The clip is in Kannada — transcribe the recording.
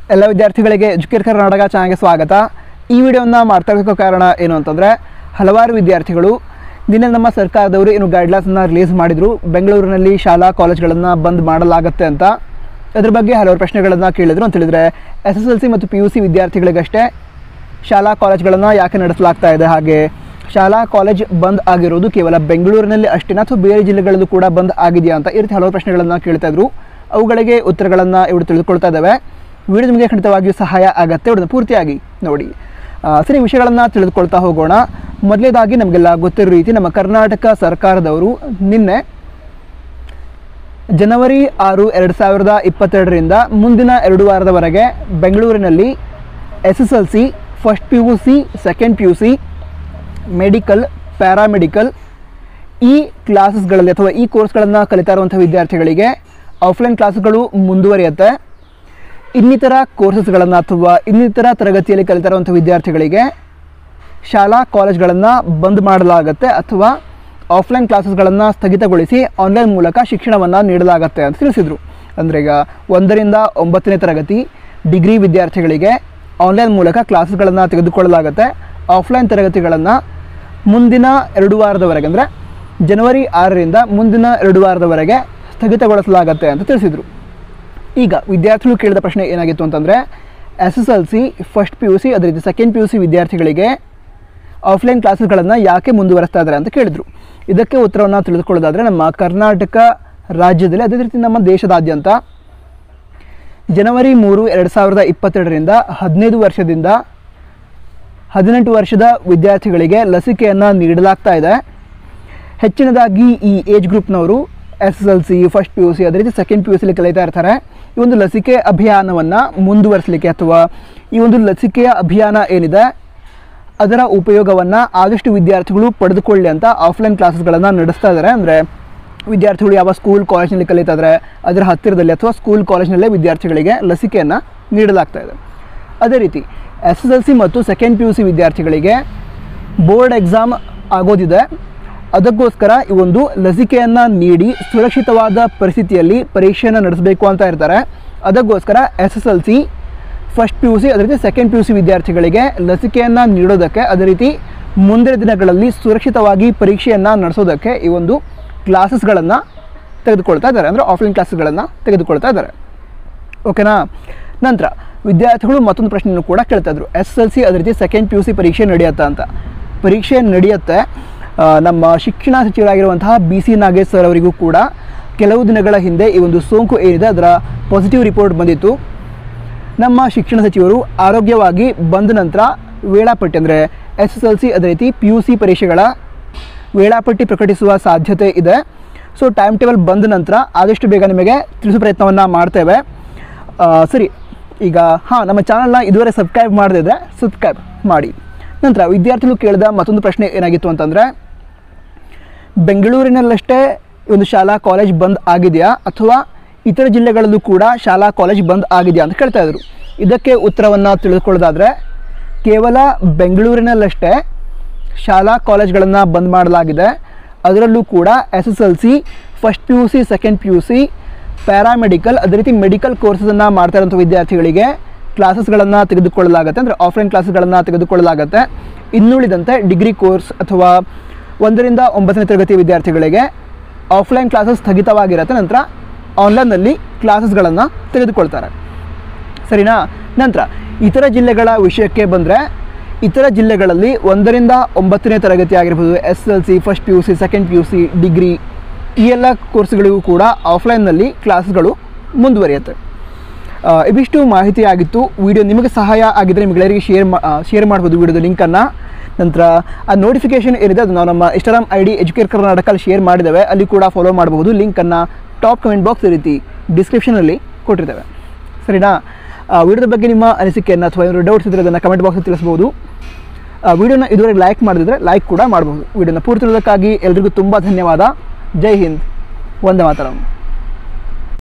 ಎಲ್ಲ ವಿದ್ಯಾರ್ಥಿಗಳಿಗೆ ಎಜುಕೇಟ್ ಕರ್ನಾಟಕ ಚಾನಲ್ಗೆ ಸ್ವಾಗತ ಈ ವಿಡಿಯೋನ ಮಾಡ್ತಾ ಇರೋದಕ್ಕೆ ಕಾರಣ ಏನು ಅಂತಂದರೆ ಹಲವಾರು ವಿದ್ಯಾರ್ಥಿಗಳು ನಿನ್ನೆ ನಮ್ಮ ಸರ್ಕಾರದವರು ಏನು ಗೈಡ್ಲೈನ್ಸನ್ನು ರಿಲೀಸ್ ಮಾಡಿದರು ಬೆಂಗಳೂರಿನಲ್ಲಿ ಶಾಲಾ ಕಾಲೇಜ್ಗಳನ್ನು ಬಂದ್ ಮಾಡಲಾಗುತ್ತೆ ಅಂತ ಅದ್ರ ಬಗ್ಗೆ ಹಲವಾರು ಪ್ರಶ್ನೆಗಳನ್ನು ಕೇಳಿದ್ರು ಅಂತ ಹೇಳಿದರೆ ಎಸ್ ಎಸ್ ಎಲ್ ಸಿ ಮತ್ತು ಪಿ ಯು ಸಿ ವಿದ್ಯಾರ್ಥಿಗಳಿಗಷ್ಟೇ ಶಾಲಾ ಕಾಲೇಜ್ಗಳನ್ನು ಯಾಕೆ ನಡೆಸಲಾಗ್ತಾ ಇದೆ ಹಾಗೆ ಶಾಲಾ ಕಾಲೇಜ್ ಬಂದ್ ಆಗಿರೋದು ಕೇವಲ ಬೆಂಗಳೂರಿನಲ್ಲಿ ಅಷ್ಟೇನಾ ಅಥವಾ ಬೇರೆ ಜಿಲ್ಲೆಗಳಲ್ಲೂ ಕೂಡ ಬಂದ್ ಆಗಿದೆಯಾ ಅಂತ ಈ ರೀತಿ ಹಲವಾರು ಪ್ರಶ್ನೆಗಳನ್ನು ಕೇಳ್ತಾ ಇದ್ರು ಅವುಗಳಿಗೆ ಉತ್ತರಗಳನ್ನು ಇವರು ತಿಳಿದುಕೊಳ್ತಾ ಇದ್ದಾವೆ ವಿಡಿಯೋ ನಿಮಗೆ ಖಂಡಿತವಾಗಿಯೂ ಸಹಾಯ ಆಗತ್ತೆ ಇವ್ರನ್ನ ಪೂರ್ತಿಯಾಗಿ ನೋಡಿ ಆ, ಸರಿ ವಿಷಯಗಳನ್ನು ತಿಳಿದುಕೊಳ್ತಾ ಹೋಗೋಣ ಮೊದಲೇದಾಗಿ ನಮಗೆಲ್ಲ ಗೊತ್ತಿರೋ ರೀತಿ ನಮ್ಮ ಕರ್ನಾಟಕ ಸರ್ಕಾರದವರು ನಿನ್ನೆ ಜನವರಿ ಆರು ಎರಡು ಸಾವಿರದ ಇಪ್ಪತ್ತೆರಡರಿಂದ ಮುಂದಿನ ಎರಡು ವಾರದವರೆಗೆ ಬೆಂಗಳೂರಿನಲ್ಲಿ S S L C first P U C second P U C medical paramedical ಈ ಕ್ಲಾಸಸ್ಗಳಲ್ಲಿ ಅಥವಾ ಈ ಕೋರ್ಸ್ಗಳನ್ನು ಕಲಿತಾ ಇರುವಂಥ ವಿದ್ಯಾರ್ಥಿಗಳಿಗೆ ಆಫ್ಲೈನ್ ಕ್ಲಾಸ್ಗಳು ಮುಂದುವರಿಯುತ್ತೆ ಇನ್ನಿತರ ಕೋರ್ಸಸ್ಗಳನ್ನು ಅಥವಾ ಇನ್ನಿತರ ತರಗತಿಯಲ್ಲಿ ಕಲಿತಾ ಇರುವಂಥ ವಿದ್ಯಾರ್ಥಿಗಳಿಗೆ ಶಾಲಾ ಕಾಲೇಜ್ಗಳನ್ನು ಬಂದ್ ಮಾಡಲಾಗುತ್ತೆ ಅಥವಾ ಆಫ್ಲೈನ್ ಕ್ಲಾಸಸ್ಗಳನ್ನು ಸ್ಥಗಿತಗೊಳಿಸಿ ಆನ್ಲೈನ್ ಮೂಲಕ ಶಿಕ್ಷಣವನ್ನು ನೀಡಲಾಗುತ್ತೆ ಅಂತ ತಿಳಿಸಿದರು ಅಂದರೆ ಈಗ ಒಂದರಿಂದ ಒಂಬತ್ತನೇ ತರಗತಿ ಡಿಗ್ರಿ ವಿದ್ಯಾರ್ಥಿಗಳಿಗೆ ಆನ್ಲೈನ್ ಮೂಲಕ ಕ್ಲಾಸಸ್ಗಳನ್ನು ತೆಗೆದುಕೊಳ್ಳಲಾಗುತ್ತೆ ಆಫ್ಲೈನ್ ತರಗತಿಗಳನ್ನು ಮುಂದಿನ ಎರಡು ವಾರದವರೆಗೆ ಅಂದರೆ ಜನವರಿ ಆರರಿಂದ ಮುಂದಿನ ಎರಡು ವಾರದವರೆಗೆ ಸ್ಥಗಿತಗೊಳಿಸಲಾಗುತ್ತೆ ಅಂತ ತಿಳಿಸಿದರು ಈಗ ವಿದ್ಯಾರ್ಥಿಗಳು ಕೇಳಿದ ಪ್ರಶ್ನೆ ಏನಾಗಿತ್ತು ಅಂತಂದರೆ S S L C first P U C ಅದೇ ರೀತಿ ಸೆಕೆಂಡ್ ಪಿ ಯು ಸಿ ವಿದ್ಯಾರ್ಥಿಗಳಿಗೆ ಆಫ್ಲೈನ್ ಕ್ಲಾಸಸ್ಗಳನ್ನು ಯಾಕೆ ಮುಂದುವರಿಸ್ತಾ ಇದ್ದಾರೆ ಅಂತ ಕೇಳಿದರು ಇದಕ್ಕೆ ಉತ್ತರವನ್ನು ತಿಳಿದುಕೊಳ್ಳೋದಾದರೆ ನಮ್ಮ ಕರ್ನಾಟಕ ರಾಜ್ಯದಲ್ಲಿ ಅದೇ ರೀತಿ ನಮ್ಮ ದೇಶದಾದ್ಯಂತ ಜನವರಿ ಮೂರು ಎರಡು ಸಾವಿರದ ಇಪ್ಪತ್ತೆರಡರಿಂದ ಹದಿನೈದು ವರ್ಷದಿಂದ ಹದಿನೆಂಟು ವರ್ಷದ ವಿದ್ಯಾರ್ಥಿಗಳಿಗೆ ಲಸಿಕೆಯನ್ನು ನೀಡಲಾಗ್ತಾ ಇದೆ ಹೆಚ್ಚಿನದಾಗಿ ಈ ಏಜ್ ಗ್ರೂಪ್ನವರು S S L C first P U C ಅದೇ ರೀತಿ ಸೆಕೆಂಡ್ ಪಿ ಯು ಸಿಲಿ ಕಲಿತಾ ಇರ್ತಾರೆ ಈ ಒಂದು ಲಸಿಕೆ ಅಭಿಯಾನವನ್ನು ಮುಂದುವರಿಸಲಿಕ್ಕೆ ಅಥವಾ ಈ ಒಂದು ಲಸಿಕೆಯ ಅಭಿಯಾನ ಏನಿದೆ ಅದರ ಉಪಯೋಗವನ್ನು ಆದಷ್ಟು ವಿದ್ಯಾರ್ಥಿಗಳು ಪಡೆದುಕೊಳ್ಳಿ ಅಂತ ಆಫ್ಲೈನ್ ಕ್ಲಾಸಸ್ಗಳನ್ನು ನಡೆಸ್ತಾ ಇದ್ದಾರೆ ಅಂದರೆ ವಿದ್ಯಾರ್ಥಿಗಳು ಯಾವ ಸ್ಕೂಲ್ ಕಾಲೇಜ್ನಲ್ಲಿ ಕಲಿತಾ ಇದ್ದಾರೆ ಅದರ ಹತ್ತಿರದಲ್ಲಿ ಅಥವಾ ಸ್ಕೂಲ್ ಕಾಲೇಜ್ನಲ್ಲೇ ವಿದ್ಯಾರ್ಥಿಗಳಿಗೆ ಲಸಿಕೆಯನ್ನು ನೀಡಲಾಗ್ತಾ ಇದೆ ಅದೇ ರೀತಿ ಎಸ್ ಎಸ್ ಎಲ್ ಸಿ ಮತ್ತು ಸೆಕೆಂಡ್ ಪಿ ಯು ಸಿ ವಿದ್ಯಾರ್ಥಿಗಳಿಗೆ ಬೋರ್ಡ್ ಎಕ್ಸಾಮ್ ಆಗೋದಿದೆ ಅದಕ್ಕೋಸ್ಕರ ಈ ಒಂದು ಲಸಿಕೆಯನ್ನು ನೀಡಿ ಸುರಕ್ಷಿತವಾದ ಪರಿಸ್ಥಿತಿಯಲ್ಲಿ ಪರೀಕ್ಷೆಯನ್ನು ನಡೆಸಬೇಕು ಅಂತ ಇರ್ತಾರೆ ಅದಕ್ಕೋಸ್ಕರ S S L C first P U C ಅದೇ ರೀತಿ ಸೆಕೆಂಡ್ ಪಿ ಯು ಸಿ ವಿದ್ಯಾರ್ಥಿಗಳಿಗೆ ಲಸಿಕೆಯನ್ನು ನೀಡೋದಕ್ಕೆ ಅದೇ ರೀತಿ ಮುಂದಿನ ದಿನಗಳಲ್ಲಿ ಸುರಕ್ಷಿತವಾಗಿ ಪರೀಕ್ಷೆಯನ್ನು ನಡೆಸೋದಕ್ಕೆ ಈ ಒಂದು ಕ್ಲಾಸಸ್ಗಳನ್ನು ತೆಗೆದುಕೊಳ್ತಾ ಇದ್ದಾರೆ ಅಂದರೆ ಆಫ್ಲೈನ್ ಕ್ಲಾಸ್ಗಳನ್ನು ತೆಗೆದುಕೊಳ್ತಾ ಇದ್ದಾರೆ ಓಕೆನಾ ನಂತರ ವಿದ್ಯಾರ್ಥಿಗಳು ಮತ್ತೊಂದು ಪ್ರಶ್ನೆಯನ್ನು ಕೂಡ ಕೇಳ್ತಾ ಇದ್ರು ಎಸ್ ಎಲ್ ಸಿ ಅದೇ ರೀತಿ ಸೆಕೆಂಡ್ ಪಿ ಯು ಸಿ ಪರೀಕ್ಷೆ ನಡೆಯುತ್ತಾ ಅಂತ ಪರೀಕ್ಷೆ ನಡೆಯುತ್ತೆ ಆ, ನಮ್ಮ ಶಿಕ್ಷಣ ಸಚಿವರಾಗಿರುವಂತಹ ಬಿ ಸಿ ನಾಗೇಶ್ ಸರ್ ಅವರಿಗೂ ಕೂಡ ಕೆಲವು ದಿನಗಳ ಹಿಂದೆ ಈ ಒಂದು ಸೋಂಕು ಏನಿದೆ ಅದರ ಪಾಸಿಟಿವ್ ರಿಪೋರ್ಟ್ ಬಂದಿತ್ತು ನಮ್ಮ ಶಿಕ್ಷಣ ಸಚಿವರು ಆರೋಗ್ಯವಾಗಿ ಬಂದ ನಂತರ ವೇಳಾಪಟ್ಟಿ ಅಂದರೆ ಎಸ್ ಎಸ್ ಎಲ್ ಸಿ ಅದೇ ರೀತಿ ಪಿ ಯು ಸಿ ಪರೀಕ್ಷೆಗಳ ವೇಳಾಪಟ್ಟಿ ಪ್ರಕಟಿಸುವ ಸಾಧ್ಯತೆ ಇದೆ ಸೊ ಟೈಮ್ ಟೇಬಲ್ ಬಂದ ನಂತರ ಆದಷ್ಟು ಬೇಗ ನಿಮಗೆ ತಿಳಿಸೋ ಪ್ರಯತ್ನವನ್ನು ಮಾಡ್ತೇವೆ ಆ, ಸರಿ ಈಗ ಹಾಂ ನಮ್ಮ ಚಾನಲ್ನ ಇದುವರೆ ಸಬ್ಸ್ಕ್ರೈಬ್ ಮಾಡದಿದ್ರೆ ಸಬ್ಸ್ಕ್ರೈಬ್ ಮಾಡಿ ನಂತರ ವಿದ್ಯಾರ್ಥಿಗಳು ಕೇಳಿದ ಮತ್ತೊಂದು ಪ್ರಶ್ನೆ ಏನಾಗಿತ್ತು ಅಂತಂದರೆ ಬೆಂಗಳೂರಿನಲ್ಲಷ್ಟೇ ಈ ಒಂದು ಶಾಲಾ ಕಾಲೇಜ್ ಬಂದ್ ಆಗಿದೆಯಾ ಅಥವಾ ಇತರ ಜಿಲ್ಲೆಗಳಲ್ಲೂ ಕೂಡ ಶಾಲಾ ಕಾಲೇಜ್ ಬಂದ್ ಆಗಿದೆಯಾ ಅಂತ ಕೇಳ್ತಾ ಇದ್ರು ಇದಕ್ಕೆ ಉತ್ತರವನ್ನು ತಿಳಿದುಕೊಳ್ಳೋದಾದರೆ ಕೇವಲ ಬೆಂಗಳೂರಿನಲ್ಲಷ್ಟೇ ಶಾಲಾ ಕಾಲೇಜ್ಗಳನ್ನು ಬಂದ್ ಮಾಡಲಾಗಿದೆ ಅದರಲ್ಲೂ ಕೂಡ S S L C first P U C second P U C paramedical ಅದೇ ರೀತಿ ಮೆಡಿಕಲ್ ಕೋರ್ಸನ್ನು ಮಾಡ್ತಾ ಇರೋಂಥ ವಿದ್ಯಾರ್ಥಿಗಳಿಗೆ ಕ್ಲಾಸಸ್ಗಳನ್ನು ತೆಗೆದುಕೊಳ್ಳಲಾಗುತ್ತೆ ಅಂದರೆ ಆಫ್ಲೈನ್ ಕ್ಲಾಸಸ್ಗಳನ್ನು ತೆಗೆದುಕೊಳ್ಳಲಾಗುತ್ತೆ ಇನ್ನುಳಿದಂತೆ ಡಿಗ್ರಿ ಕೋರ್ಸ್ ಅಥವಾ ಒಂದರಿಂದ ಒಂಬತ್ತನೇ ತರಗತಿ ವಿದ್ಯಾರ್ಥಿಗಳಿಗೆ ಆಫ್ಲೈನ್ ಕ್ಲಾಸಸ್ ಸ್ಥಗಿತವಾಗಿರುತ್ತೆ ನಂತರ ಆನ್ಲೈನ್ನಲ್ಲಿ ಕ್ಲಾಸಸ್ಗಳನ್ನು ತೆಗೆದುಕೊಳ್ತಾರೆ ಸರಿನಾ ನಂತರ ಇತರ ಜಿಲ್ಲೆಗಳ ವಿಷಯಕ್ಕೆ ಬಂದರೆ ಇತರ ಜಿಲ್ಲೆಗಳಲ್ಲಿ ಒಂದರಿಂದ ಒಂಬತ್ತನೇ ತರಗತಿ ಆಗಿರ್ಬೋದು S L C first P U C second P U C degree ಈ ಎಲ್ಲ ಕೋರ್ಸ್ಗಳಿಗೂ ಕೂಡ ಆಫ್ಲೈನ್ನಲ್ಲಿ ಕ್ಲಾಸ್ಗಳು ಮುಂದುವರಿಯುತ್ತೆ ಆ, ಇವಿಷ್ಟು ಮಾಹಿತಿ ಆಗಿತ್ತು ವಿಡಿಯೋ ನಿಮಗೆ ಸಹಾಯ ಆಗಿದ್ದರೆ ನಿಮಗೆಲ್ಲರಿಗೆ ಶೇರ್ ಮಾ ಶೇರ್ ಮಾಡ್ಬೋದು ವಿಡಿಯೋದ ಲಿಂಕನ್ನು ನಂತರ ಆ ನೋಟಿಫಿಕೇಶನ್ ಏನಿದೆ ಅದು ನಾವು ನಮ್ಮ ಇನ್ಸ್ಟಾಗ್ರಾಮ್ ಐ ಡಿ ಎಜುಕೇಟ್ ಕರ್ನಾಟಕಲ್ಲಿ ಶೇರ್ ಮಾಡಿದ್ದೇವೆ ಅಲ್ಲಿ ಕೂಡ ಫಾಲೋ ಮಾಡಬಹುದು ಲಿಂಕನ್ನು ಟಾಪ್ ಕಮೆಂಟ್ ಬಾಕ್ಸ್ ಈ ರೀತಿ ಡಿಸ್ಕ್ರಿಪ್ಷನಲ್ಲಿ ಕೊಟ್ಟಿರ್ತೇವೆ ಸರಿನಾ ಆ, ವಿಡಿಯೋದ ಬಗ್ಗೆ ನಿಮ್ಮ ಅನಿಸಿಕೆಯನ್ನು ಅಥವಾ ಏನಾದರೂ ಡೌಟ್ಸ್ ಇದ್ದರೆ ಅದನ್ನು ಕಮೆಂಟ್ ಬಾಕ್ಸಲ್ಲಿ ತಿಳಿಸ್ಬೋದು ಆ, ವಿಡಿಯೋನ ಇದುವರೆಗೆ ಲೈಕ್ ಮಾಡಿದ್ರೆ ಲೈಕ್ ಕೂಡ ಮಾಡಬಹುದು ವಿಡಿಯೋನ ಪೂರ್ತಿ ನೋಡೋದಕ್ಕಾಗಿ ಎಲ್ರಿಗೂ ತುಂಬ ಧನ್ಯವಾದ ಜೈ ಹಿಂದ್ ವಂದೇ ಮಾತರಂ